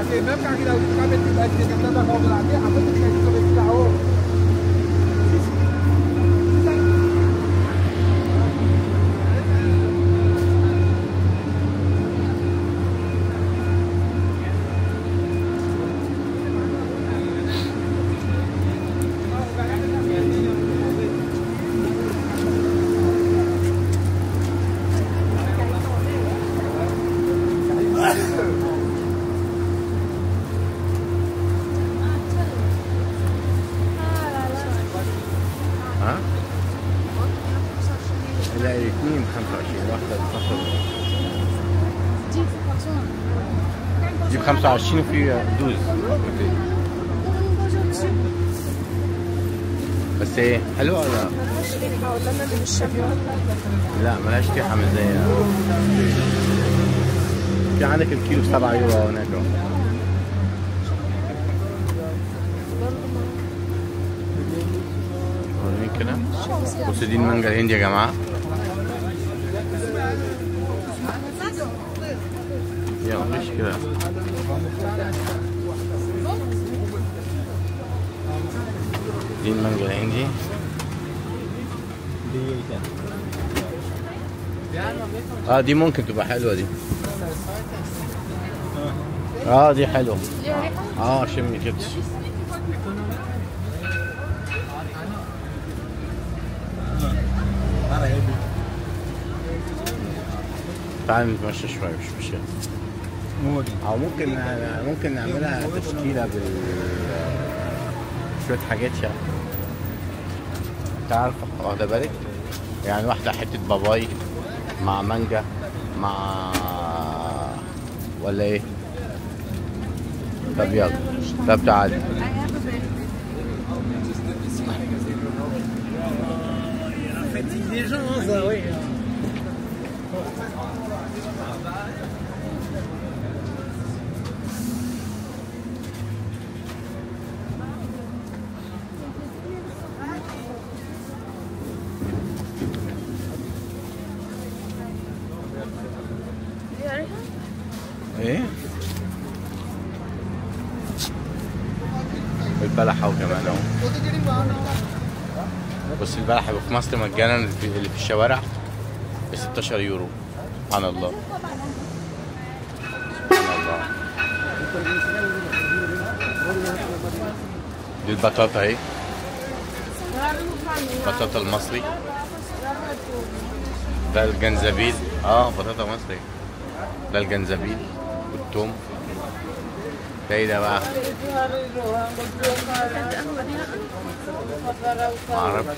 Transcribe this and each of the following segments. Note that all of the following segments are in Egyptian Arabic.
c'est même quand il a quand il a été quelqu'un d'accord de la terre, après il a été sur là-haut. ها؟ لا الاثنين 25 واحدة ب 25 جيب 25 وفي 12 بس ايه حلوة ولا لا؟ لا ملهاش ريحة من زي في عندك الكيلو ب 7 يورو هناك اهو وريني كده بصوا دي المانجا الهندي يا جماعة يلا مش كده دي المانجا الهندي اه دي ممكن تبقى حلوة دي اه دي حلوة اه شمي كده تعال نتمشى شوية مش مشكلة أو ممكن ممكن نعملها تشكيلة بال شوية حاجات يعني أنت عارف واخدة بالك؟ يعني واحدة حتة باباي مع مانجا مع ولا إيه؟ طب يلا طب تعالى Les gens, ça, oui. ايه البلح اهو كمان اهو بص البلح يبقى في مصر مجانا اللي في اللي في الشوارع ب 16 يورو سبحان الله سبحان الله دي البطاطا اهي بطاطا المصري ده الجنزبيل اه بطاطا مصري ده الجنزبيل والثوم ده ايه ده بقى معرفش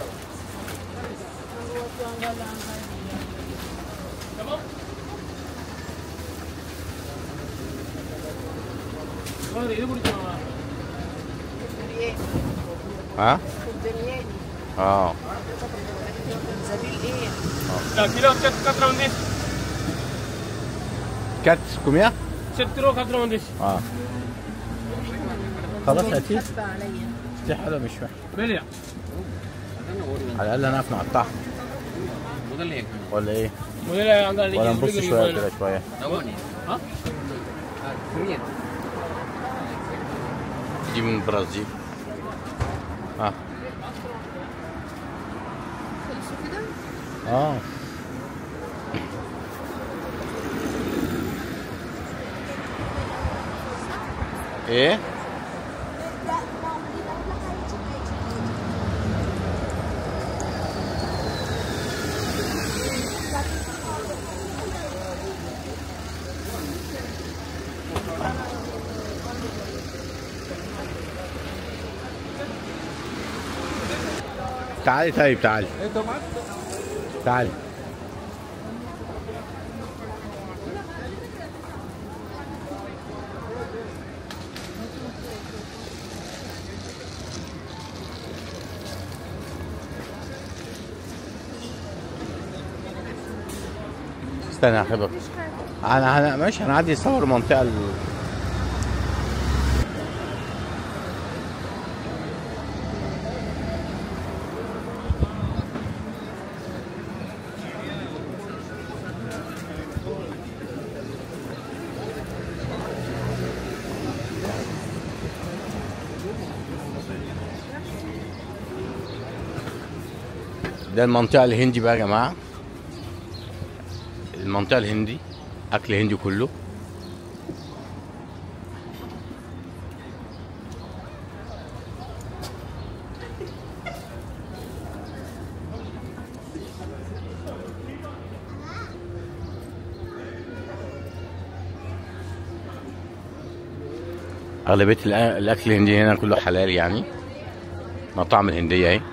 ها اه كيلو 90 كات كوميا 790 اه خلاص هاتي دي حلوه مش وحشه بلع على الاقل نعرف نقطعها ولا ايه موديل عندنا ولا نبص شويه كده شويه ها دي من البرازيل اه اه ايه تعالي طيب تعالي تعالي استنى يا حبيبي انا انا ماشي هنعدي صور منطقه ال... ده المنطقة الهندي بقى يا جماعة المنطقة الهندي أكل هندي كله أغلبية الأ- الأكل الهندي هنا كله حلال يعني مطاعم الهندية أهي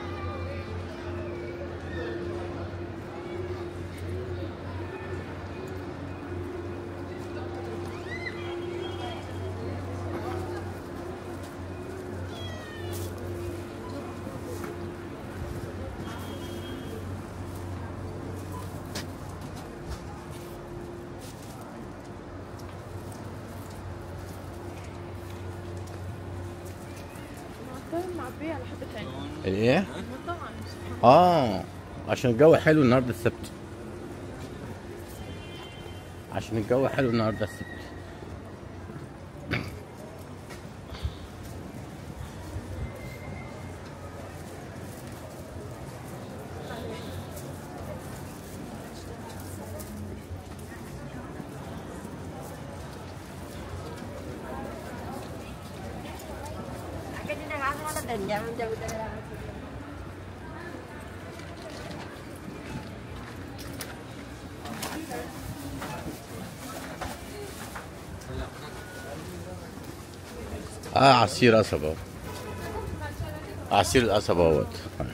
المطاعم معبية على حبة تاني الإيه؟ المطاعم اه عشان الجو حلو النهارده السبت عشان الجو حلو النهارده السبت cái đi ra nó định giờ giờ اه عصير قصب اهو عصير القصب اهوت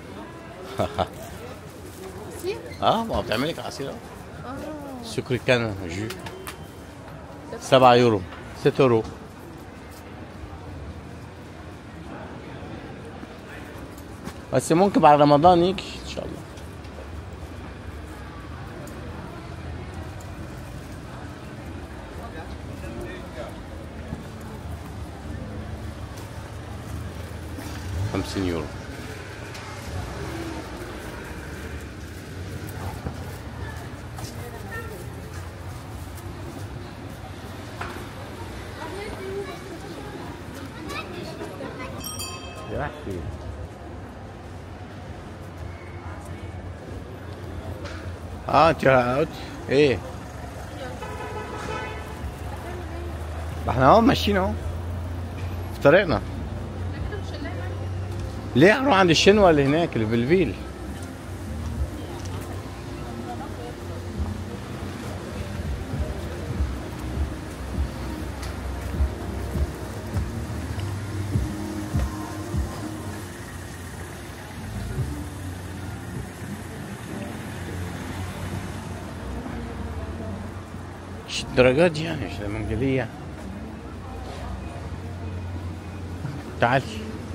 عصير؟ اه ما هو بتعمل لك عصير اهو اه سكر كان جو 7 يورو 6 يورو بس ممكن بعد رمضان يجي ان شاء الله خمسين يورو يا أخي اه انت قلت ايه ما احنا اهو ماشيين اهو في طريقنا ليه اروح عند الشنوة اللي هناك اللي في الفيل مش الدرجات دي يعني مش المنجلية تعال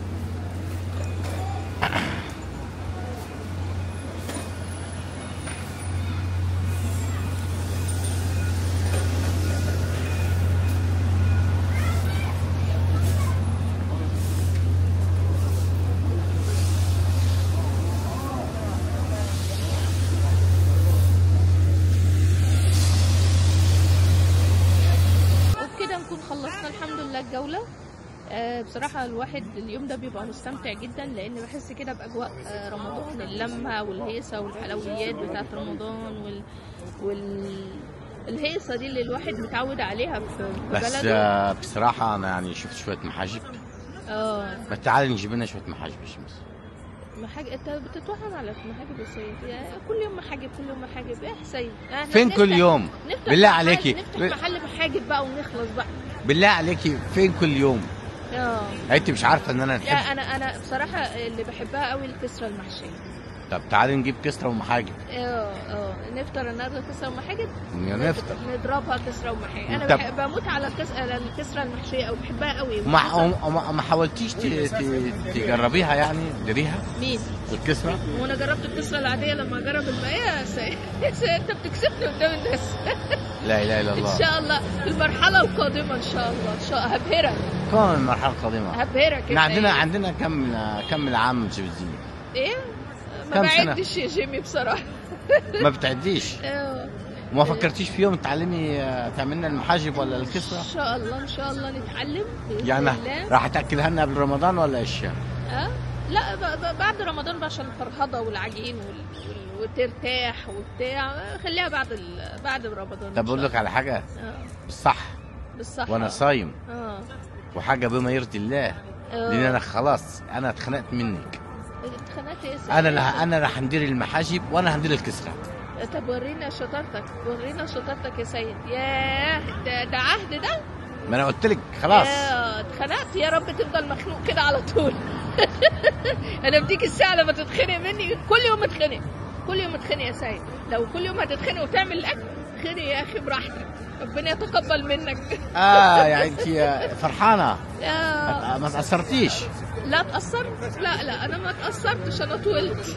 وبكده نكون خلصنا الحمد لله الجولة آه، بصراحة الواحد اليوم ده بيبقى مستمتع جدا لأن بحس كده بأجواء آه، رمضان اللمة والهيصة والحلويات بتاعة رمضان وال... وال... الهيصة دي اللي الواحد متعود عليها في في بس بلده آه، بصراحة أنا يعني شفت شوية محاجب اه ما تعالى نجيب لنا شوية محاجب يا شمس محاجب انت بتتوهم على محاجب يا سيد يا كل يوم محاجب كل يوم محاجب ايه يا حسين احنا فين كل نفتح- يوم نفتح بالله محل- عليكي نفتح محل محاجب بقى ونخلص بقى بالله عليكي فين كل يوم اه انت مش عارفة ان انا لا نحب انا انا بصراحه اللي بحبها قوي الكسره المحشيه طب تعالى نجيب كسرة ومحاجب اه اه نفطر النهارده كسره ومحاجب نفطر نضربها كسره ومحاجب انا طب- بحب بموت على الكس... على الكسره المحشيه او بحبها قوي وما وما- ما حاولتيش ت- ت- تجربيها يعني تديريها مين الكسرة وانا جربت الكسره العاديه لما اجرب الباقيه يا سيد يا سيد انت بتكسبني قدام الناس لا اله الا ان الله شاء الله المرحله القادمه ان شاء الله ان شاء هبهرك كم المرحلة القادمة هبهرك احنا عندنا عندنا كم كم العام جوزية ايه ما كم سنة؟ بعدش يا جيمي بصراحه ما بتعديش اه ما فكرتيش في يوم تعلمي آه، تعملنا المحاجب ولا ان الكسرة شاء الله ان شاء الله نتعلم باذن يعني الله راح تاكلها لنا قبل رمضان ولا ايش اه لا ب- ب- بعد رمضان بقى عشان الفرهضه والعجين وال... وال... وترتاح وبتاع خليها بعد ال... بعد رمضان طب اقول لك على حاجه آه. بالصح بالصح وانا صايم اه وحاجه بما يرضي الله آه. لان انا خلاص انا اتخنقت منك اتخانقت ايه يا سيد؟ انا لا انا راح ندير المحاجب وانا هندير الكسره طب ورينا شطارتك ورينا شطارتك يا سيد ياه ده, ده عهد ده ما انا قلت لك خلاص ياه اتخنقت يا رب تفضل مخنوق كده على طول انا بديك الساعه لما تتخنق مني كل يوم اتخنق كل يوم اتخنق يا سيد لو كل يوم هتتخنق وتعمل الاكل خنق يا اخي براحتك ربنا يتقبل منك اه يعني انت فرحانه يا ما تاثرتيش لا اتأثرت لا لا أنا ما اتأثرتش أنا طولت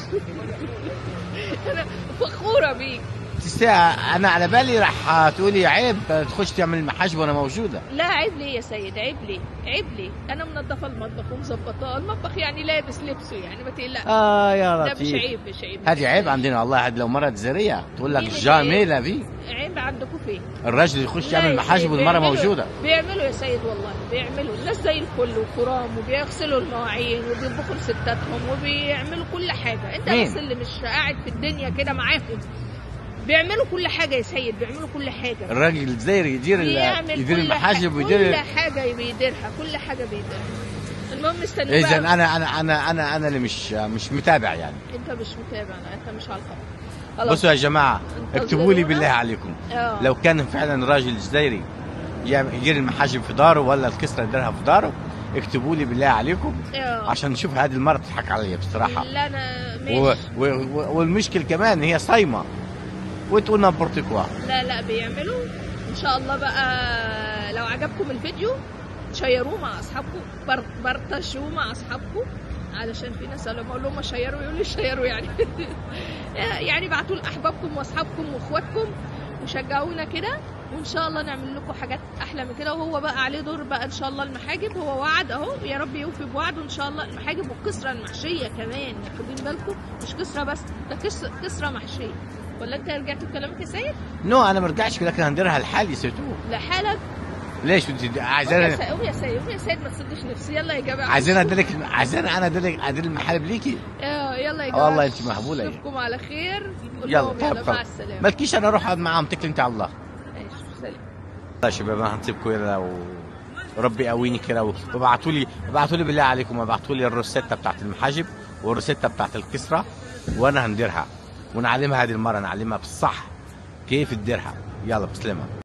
أنا فخورة بيك تستاهل انا على بالي راح تقولي عيب تخش تعمل المحاجب وانا موجوده لا عيب ليه يا سيد عيب ليه عيب ليه أنا منظفة المطبخ ومظبطاه المطبخ يعني لابس لبسه يعني ما تقلقش اه يا ده مش لطيف عيب مش عيب هذه عيب عندنا والله هذه لو مرة زرية تقول لك مين اللي جاملة في عيب عندكم فين الرجل يخش لا يعمل يا محاجب سيد، والمرة بيعملوا- موجودة بيعملوا يا سيد والله بيعملوا الناس زي الفل وكرام وبيغسلوا المواعين وبيطبخوا لستاتهم وبيعملوا كل حاجة انت مين؟ بس اللي مش قاعد في الدنيا كده معاهم بيعملوا كل حاجة يا سيد بيعملوا كل حاجة الراجل الزير يدير ال- بيعمل يدير كل المحاجب حاجة ويدير كل حاجة بيديرها كل حاجة بيديرها المهم استنوا اذا بقى. انا انا انا انا انا اللي مش مش متابع يعني انت مش متابع لا انت مش على الخط خلاص بصوا يا جماعة اكتبوا لي انتظرونا. بالله عليكم اه. لو كان فعلا راجل جزيري يعمل- يدير المحاجب في داره ولا الكسرة يديرها في داره اكتبوا لي بالله عليكم اه. عشان نشوف هذه المرة تضحك علي بصراحة لا انا و... ماشي و... و... والمشكل كمان هي صايمة وتقول نبرتك لا لا بيعملوا ان شاء الله بقى لو عجبكم الفيديو شيروه مع اصحابكم بر- برتشوه مع اصحابكم علشان في ناس لما اقول لهم شيروا يقولوا لي شيروا يعني يعني بعتوا لاحبابكم واصحابكم واخواتكم وشجعونا كده وان شاء الله نعمل لكم حاجات احلى من كده وهو بقى عليه دور بقى ان شاء الله المحاجب هو وعد اهو يا رب يوفي بوعده ان شاء الله المحاجب والكسره المحشيه كمان واخدين بالكم مش كسره بس ده كس- كسره محشيه ولا انت رجعت بكلامك يا سيد؟ نو انا ما رجعتش لكن هنديرها لحالي سيتو لحالك ليش انت قوم يا عايزين سيد قوم يا سيد قوم يا سيد ما تسدش نفسي يلا يا جماعه عايزين اديلك عايزين انا اديلك ادير المحارب ليكي آه، يلا يا آه جماعه والله انت مهبولة يعني. اشوفكم على خير قول يلا لهم طيب يلا مع خلاص السلامه مالكيش انا اروح اقعد معاهم تكل انت على الله ماشي سلام يا شباب انا هنسيبكم كده و... وربي يقويني كده وابعتوا لي ابعتوا لي بالله عليكم ابعتوا لي الروسيتا بتاعت المحاجب والروسيتا بتاعت الكسرة وانا هنديرها ونعلمها هذه المره نعلمها بالصح كيف تديرها يلا بسلامه